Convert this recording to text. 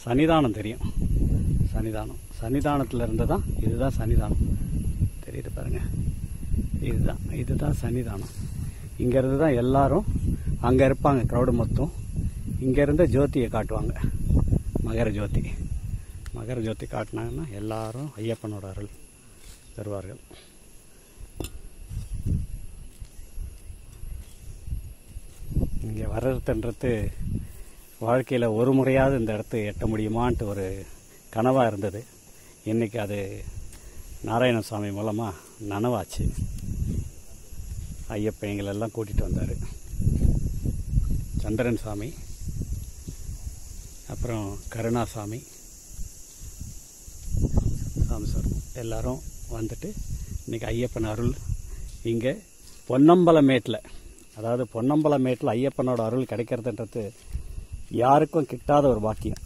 சன்னிதானம் தெரியும் சன்னிதானம் சன்னிதானத்தில் இருந்து தான் இதுதான் சன்னிதானம் தெரியுது பாருங்க இதுதான் இதுதான் சன்னிதானம் இங்கேருந்து தான் எல்லாரும் அங்கே இருப்பாங்க க்ரௌடு மொத்தம் இங்கேருந்து ஜோதியை காட்டுவாங்க மகர ஜோதி மகர ஜோதி காட்டினாங்கன்னா எல்லாரும் ஐயப்பனோட அருள் தருவார்கள் இங்கே வர்றதுன்றது வாழ்க்கையில் ஒரு முறையாவது இந்த இடத்த எட்ட முடியுமான்ட்டு ஒரு கனவாக இருந்தது இன்னைக்கு அது நாராயணசாமி மூலமாக நனவாச்சு ஐயப்பன் எங்களெல்லாம் கூட்டிகிட்டு வந்தார் சந்திரன் சாமி அப்புறம் கருணாசாமி சாமி சார் எல்லாரும் வந்துட்டு இன்னைக்கு ஐயப்பன் அருள் இங்கே பொன்னம்பலமேட்டில் அதாவது பொன்னம்பலமேட்டில் ஐயப்பனோட அருள் கிடைக்கிறதுன்றது யாருக்கும் கிட்டாத ஒரு பாக்கியம்